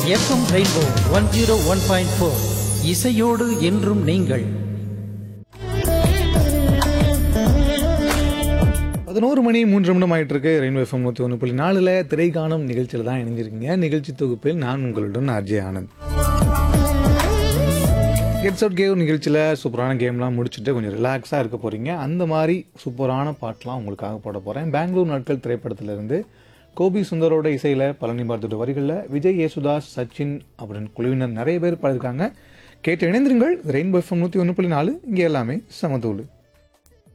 FM rainbow one zero one point four இசையோடு என்றும் நீங்கள் பதினோரு மணி மூன்று நிமிடம் ஆயிட்டு இருக்கு ரெயின்போ எஃப்எம் நூற்றி ஒன்று புள்ளி நாலில் திரைக்காணும் நிகழ்ச்சியில் தான் இணைஞ்சிருக்கீங்க நிகழ்ச்சி தொகுப்பில் நான் உங்களுடன் RJ Anand gets out cave நிகழ்ச்சியில் சூப்பரான கேம்லாம் முடிச்சுட்டு கொஞ்சம் ரிலாக்ஸாக இருக்க போகிறீங்க அந்த மாதிரி சூப்பரான பாட்டெலாம் உங்களுக்காக போட போகிறேன் பெங்களூர் நாட்கள் திரைப்படத்திலிருந்து கோபி சுந்தரோட இசையில் பழனி பார்த்துட்டு வரிகளில் விஜய் யேசுதாஸ் சச்சின் அப்படின்னு குழுவினர் நிறைய பேர் பாடிருக்காங்க கேட்டு இணைந்திருங்கள் ரெயின்போ எஃப்எம் நூற்றி ஒன்று புள்ளி நாலு இங்கே எல்லாமே சமத்தூள்